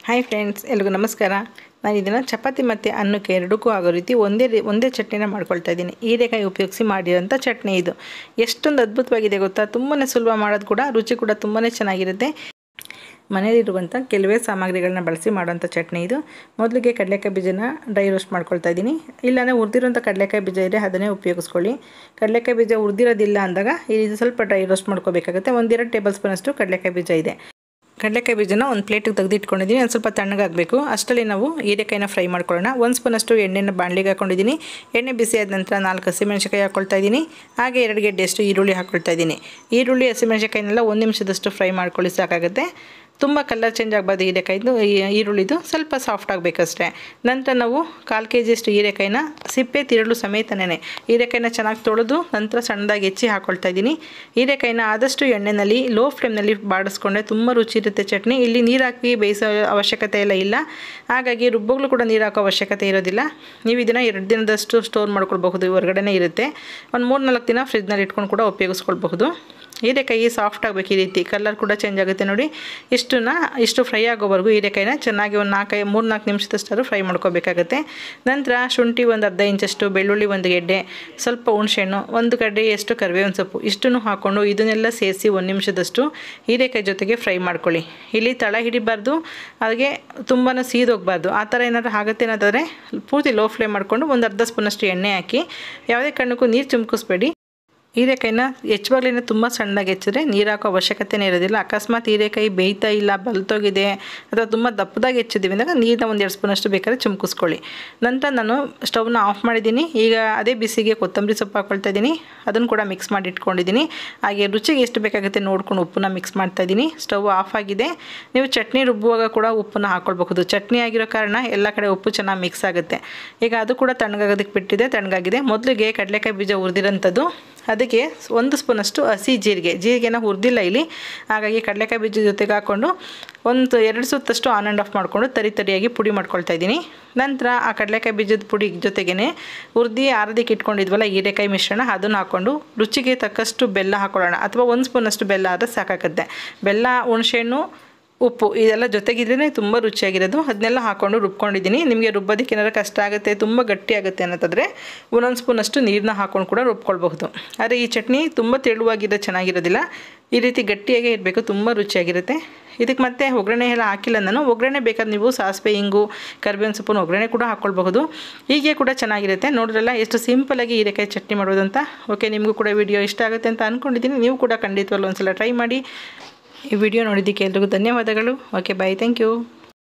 hi friends ಎಲ್ರಿಗೂ ನಮಸ್ಕಾರ ನಾನು ಇದನ್ನು ಚಪಾತಿ ಮತ್ತು ಅನ್ನಕ್ಕೆ ಎರಡಕ್ಕೂ ಆಗೋ ರೀತಿ ಒಂದೇ ರೀ ಒಂದೇ ಚಟ್ನಿನ ಮಾಡ್ಕೊಳ್ತಾ ಇದ್ದೀನಿ ಹೀರೆಕಾಯಿ ಉಪಯೋಗಿಸಿ ಮಾಡಿರೋಂಥ ಚಟ್ನಿ ಇದು ಎಷ್ಟೊಂದು ಅದ್ಭುತವಾಗಿದೆ ಗೊತ್ತಾ ತುಂಬಾ ಸುಲಭ ಮಾಡೋದು ಕೂಡ ರುಚಿ ಕೂಡ ತುಂಬಾ ಚೆನ್ನಾಗಿರುತ್ತೆ ಮನೆಯಲ್ಲಿರುವಂಥ ಕೆಲವೇ ಸಾಮಗ್ರಿಗಳನ್ನ ಬಳಸಿ ಮಾಡೋಂಥ ಚಟ್ನಿ ಇದು ಮೊದಲಿಗೆ ಕಡಲೆಕಾಯಿ ಬೀಜನ ಡ್ರೈ ರೋಸ್ಟ್ ಮಾಡ್ಕೊಳ್ತಾ ಇದ್ದೀನಿ ಇಲ್ಲಾಂದರೆ ಹುರಿದಿರೋಂಥ ಕಡಲೆಕಾಯಿ ಬೀಜ ಇದೆ ಅದನ್ನೇ ಉಪಯೋಗಿಸ್ಕೊಳ್ಳಿ ಕಡಲೆಕಾಯಿ ಬೀಜ ಹುರಿದಿರೋದಿಲ್ಲ ಅಂದಾಗ ಇದು ಸ್ವಲ್ಪ ಡ್ರೈ ರೋಸ್ಟ್ ಮಾಡ್ಕೋಬೇಕಾಗುತ್ತೆ ಒಂದೆರಡು ಟೇಬಲ್ ಸ್ಪೂನಷ್ಟು ಕಡಲೆಕಾಯಿ ಬೀಜ ಇದೆ ಕಡಲೆಕಾಯಿ ಬೀಜನ ಒಂದು ಪ್ಲೇಟಿಗೆ ತೆಗೆದಿಟ್ಕೊಂಡಿದ್ದೀನಿ ಒಂದು ಸ್ವಲ್ಪ ತಣ್ಣಗಾಗಬೇಕು ಅಷ್ಟರಲ್ಲಿ ನಾವು ಹೀರೆಕಾಯಿನ ಫ್ರೈ ಮಾಡ್ಕೊಳ್ಳೋಣ ಒಂದು ಸ್ಪೂನಷ್ಟು ಎಣ್ಣೆನ ಬಾಣಲಿಗೆ ಹಾಕ್ಕೊಂಡಿದ್ದೀನಿ ಎಣ್ಣೆ ಬಿಸಿ ಆದ ನಂತರ ನಾಲ್ಕು ಹಸಿಮೆಣಸಿಕಾಯಿ ಹಾಕ್ಕೊಳ್ತಾ ಇದ್ದೀನಿ ಹಾಗೆ ಎರಡು ಗೆಡ್ಡೆಯಷ್ಟು ಈರುಳ್ಳಿ ಹಾಕ್ಕೊಳ್ತಾ ಇದ್ದೀನಿ ಈರುಳ್ಳಿ ಹಸಿಮೆಣಸಿಕಾಯಿನೆಲ್ಲ ಒಂದು ನಿಮಿಷದಷ್ಟು ಫ್ರೈ ಮಾಡ್ಕೊಳ್ಳಿ ಸಾಕಾಗುತ್ತೆ ತುಂಬ ಕಲರ್ ಚೇಂಜ್ ಆಗಬಾರ್ದು ಹೀರೆಕಾಯ್ದು ಈರುಳ್ಳಿದು ಸ್ವಲ್ಪ ಸಾಫ್ಟ್ ಆಗಬೇಕಷ್ಟೇ ನಂತರ ನಾವು ಕಾಲು ಕೆ ಜಿಯಷ್ಟು ಹೀರೆಕಾಯಿನ ಸಿಪ್ಪೆ ತಿರುಳು ಸಮೇತನೇ ಹೀರೆಕಾಯಿನ ಚೆನ್ನಾಗಿ ತೊಳೆದು ನಂತರ ಸಣ್ಣದಾಗಿ ಹೆಚ್ಚಿ ಹಾಕ್ಕೊಳ್ತಾ ಇದ್ದೀನಿ ಹೀರೆಕಾಯಿನ ಆದಷ್ಟು ಎಣ್ಣೆಯಲ್ಲಿ ಲೋ ಫ್ಲೇಮ್ನಲ್ಲಿ ಬಾಡಿಸ್ಕೊಂಡ್ರೆ ತುಂಬ ರುಚಿ ಇರುತ್ತೆ ಚಟ್ನಿ ಇಲ್ಲಿ ನೀರು ಹಾಕಿ ಬೇಯಿಸೋ ಅವಶ್ಯಕತೆ ಎಲ್ಲ ಇಲ್ಲ ಹಾಗಾಗಿ ರುಬ್ಬಗಳು ಕೂಡ ನೀರು ಹಾಕೋ ಅವಶ್ಯಕತೆ ಇರೋದಿಲ್ಲ ನೀವು ಇದನ್ನು ಎರಡು ದಿನದಷ್ಟು ಸ್ಟೋರ್ ಮಾಡ್ಕೊಳ್ಬಹುದು ಹೊರಗಡೆನೇ ಇರುತ್ತೆ ಒಂದು ಮೂರು ನಾಲ್ಕು ದಿನ ಫ್ರಿಜ್ನಲ್ಲಿ ಇಟ್ಕೊಂಡು ಕೂಡ ಉಪಯೋಗಿಸ್ಕೊಳ್ಬಹುದು ಹೀರೆಕಾಯಿ ಸಾಫ್ಟ್ ಆಗಬೇಕು ಈ ರೀತಿ ಕಲರ್ ಕೂಡ ಚೇಂಜ್ ಆಗುತ್ತೆ ನೋಡಿ ಇಷ್ಟನ್ನ ಇಷ್ಟು ಫ್ರೈ ಆಗೋವರೆಗೂ ಹೀರೆಕಾಯಿನ ಚೆನ್ನಾಗಿ ಒಂದು ನಾಲ್ಕೈ ಮೂರು ನಾಲ್ಕು ನಿಮಿಷದಷ್ಟಾದ್ರೂ ಫ್ರೈ ಮಾಡ್ಕೋಬೇಕಾಗತ್ತೆ ನಂತರ ಶುಂಠಿ ಒಂದು ಅರ್ಧ ಇಂಚಷ್ಟು ಬೆಳ್ಳುಳ್ಳಿ ಒಂದು ಗೆಡ್ಡೆ ಸ್ವಲ್ಪ ಹುಣಸೆಹಣ್ಣು ಒಂದು ಕಡ್ಡೆಯಷ್ಟು ಕರಿಬೇವಿನ ಸೊಪ್ಪು ಇಷ್ಟನ್ನು ಹಾಕ್ಕೊಂಡು ಇದನ್ನೆಲ್ಲ ಸೇರಿಸಿ ಒಂದು ನಿಮಿಷದಷ್ಟು ಹೀರೆಕಾಯಿ ಜೊತೆಗೆ ಫ್ರೈ ಮಾಡ್ಕೊಳ್ಳಿ ಇಲ್ಲಿ ತಳ ಹಿಡಿಬಾರ್ದು ಹಾಗೆ ತುಂಬಾ ಸೀದೋಗಬಾರ್ದು ಆ ಥರ ಏನಾದರೂ ಆಗುತ್ತೆ ಅನ್ನೋದಾದರೆ ಪೂರ್ತಿ ಲೋ ಫ್ಲೇಮ್ ಮಾಡಿಕೊಂಡು ಒಂದು ಅರ್ಧ ಸ್ಪೂನಷ್ಟು ಎಣ್ಣೆ ಹಾಕಿ ಯಾವುದೇ ಕಾರಣಕ್ಕೂ ನೀರು ಚಿಮ್ಕಿಸ್ಬೇಡಿ ಹೀರೆಕಾಯಿನ ಹೆಚ್ಚುವಾಗ್ಲಿನ ತುಂಬ ಸಣ್ಣದಾಗಿ ಹೆಚ್ಚಿದ್ರೆ ನೀರು ಹಾಕೋ ಅವಶ್ಯಕತೆನೇ ಇರೋದಿಲ್ಲ ಅಕಸ್ಮಾತ್ ಹೀರೆಕಾಯಿ ಬೇಯ್ತಾ ಇಲ್ಲ ಬಲ್ತೋಗಿದೆ ಅಥವಾ ತುಂಬ ದಪ್ಪದಾಗಿ ಹೆಚ್ಚಿದ್ದೀವಿ ಅಂದಾಗ ನೀರನ್ನ ಒಂದು ಎರಡು ಸ್ಪೂನಷ್ಟು ಬೇಕಾದ್ರೆ ಚಿಮ್ಕಿಸ್ಕೊಳ್ಳಿ ನಂತರ ನಾನು ಸ್ಟವ್ನ ಆಫ್ ಮಾಡಿದ್ದೀನಿ ಈಗ ಅದೇ ಬಿಸಿಗೆ ಕೊತ್ತಂಬರಿ ಸೊಪ್ಪು ಹಾಕ್ಕೊಳ್ತಾ ಇದ್ದೀನಿ ಅದನ್ನು ಕೂಡ ಮಿಕ್ಸ್ ಮಾಡಿ ಇಟ್ಕೊಂಡಿದ್ದೀನಿ ಹಾಗೆ ರುಚಿಗೆ ಎಷ್ಟು ಬೇಕಾಗುತ್ತೆ ನೋಡ್ಕೊಂಡು ಉಪ್ಪನ್ನ ಮಿಕ್ಸ್ ಮಾಡ್ತಾ ಇದ್ದೀನಿ ಸ್ಟವ್ ಆಫ್ ಆಗಿದೆ ನೀವು ಚಟ್ನಿ ರುಬ್ಬುವಾಗ ಕೂಡ ಉಪ್ಪನ್ನ ಹಾಕ್ಕೊಳ್ಬಹುದು ಚಟ್ನಿ ಆಗಿರೋ ಕಾರಣ ಎಲ್ಲ ಕಡೆ ಉಪ್ಪು ಚೆನ್ನಾಗಿ ಮಿಕ್ಸ್ ಆಗುತ್ತೆ ಈಗ ಅದು ಕೂಡ ತಣ್ಣಗಾಗೋದಕ್ಕೆ ಬಿಟ್ಟಿದೆ ತಣ್ಣಗಾಗಿದೆ ಮೊದಲಿಗೆ ಕಡಲೆಕಾಯಿ ಬೀಜ ಹುರಿದಿರೋಂಥದ್ದು ಅದಕ್ಕೆ ಒಂದು ಸ್ಪೂನಷ್ಟು ಹಸಿ ಜೀರಿಗೆ ಜೀರಿಗೆನ ಹುರಿದಿಲ್ಲ ಇಲ್ಲಿ ಹಾಗಾಗಿ ಕಡಲೆಕಾಯಿ ಬೀಜ ಜೊತೆಗೆ ಹಾಕ್ಕೊಂಡು ಒಂದು ಎರಡು ಸುತ್ತಷ್ಟು ಆನ್ ಆ್ಯಂಡ್ ಆಫ್ ಮಾಡಿಕೊಂಡು ತರಿ ತರಿಯಾಗಿ ಪುಡಿ ಮಾಡ್ಕೊಳ್ತಾ ಇದ್ದೀನಿ ನಂತರ ಆ ಕಡಲೆಕಾಯಿ ಬೀಜದ ಪುಡಿ ಜೊತೆಗೇ ಹುರಿದು ಆರದಕ್ಕೆ ಇಟ್ಕೊಂಡಿದ್ವಲ್ಲ ಹೀರೆಕಾಯಿ ಮಿಶ್ರಣ ಅದನ್ನು ಹಾಕ್ಕೊಂಡು ರುಚಿಗೆ ತಕ್ಕಷ್ಟು ಬೆಲ್ಲ ಹಾಕ್ಕೊಳ್ಳೋಣ ಅಥವಾ ಒಂದು ಸ್ಪೂನಷ್ಟು ಬೆಲ್ಲ ಆದರೆ ಸಾಕಾಗುತ್ತೆ ಬೆಲ್ಲ ಹುಣಸೆಹಣ್ಣು ಉಪ್ಪು ಇದೆಲ್ಲ ಜೊತೆಗಿದ್ರೇ ತುಂಬ ರುಚಿಯಾಗಿರೋದು ಅದನ್ನೆಲ್ಲ ಹಾಕ್ಕೊಂಡು ರುಬ್ಕೊಂಡಿದ್ದೀನಿ ನಿಮಗೆ ರುಬ್ಬೋದಕ್ಕೆ ಏನಾದ್ರು ಕಷ್ಟ ಆಗುತ್ತೆ ತುಂಬ ಗಟ್ಟಿ ಆಗುತ್ತೆ ಅನ್ನೋದಾದರೆ ಒಂದೊಂದು ಸ್ಪೂನಷ್ಟು ನೀರನ್ನ ಹಾಕ್ಕೊಂಡು ಕೂಡ ರುಬ್ಕೊಳ್ಬಹುದು ಆದರೆ ಈ ಚಟ್ನಿ ತುಂಬ ತೆಳುವಾಗಿರೋ ಚೆನ್ನಾಗಿರೋದಿಲ್ಲ ಈ ರೀತಿ ಗಟ್ಟಿಯಾಗೇ ಇರಬೇಕು ತುಂಬ ರುಚಿಯಾಗಿರುತ್ತೆ ಇದಕ್ಕೆ ಮತ್ತೆ ಒಗ್ಗರಣೆ ಎಲ್ಲ ಹಾಕಿಲ್ಲ ನಾನು ಒಗ್ಗರಣೆ ಬೇಕಾದ್ರೆ ನೀವು ಸಾಸಿವೆ ಹಿಂಗು ಕರಿಬೇವಿನ ಸೊಪ್ಪನ್ನು ಒಗ್ಗರಣೆ ಕೂಡ ಹಾಕ್ಕೊಳ್ಬಹುದು ಹೀಗೆ ಕೂಡ ಚೆನ್ನಾಗಿರುತ್ತೆ ನೋಡ್ರಲ್ಲ ಎಷ್ಟು ಸಿಂಪಲಾಗಿ ಹೀರೆಕಾಯಿ ಚಟ್ನಿ ಮಾಡೋದು ಅಂತ ಓಕೆ ನಿಮಗೂ ಕೂಡ ವಿಡಿಯೋ ಇಷ್ಟ ಆಗುತ್ತೆ ಅಂತ ಅಂದ್ಕೊಂಡಿದ್ದೀನಿ ನೀವು ಕೂಡ ಖಂಡಿತವಲ್ಲ ಒಂದ್ಸಲ ಟ್ರೈ ಮಾಡಿ ಈ ವಿಡಿಯೋ ನೋಡಿದ್ದಕ್ಕೆ ಎಲ್ರಿಗೂ ಧನ್ಯವಾದಗಳು ಓಕೆ ಬಾಯ್ ಥ್ಯಾಂಕ್ ಯು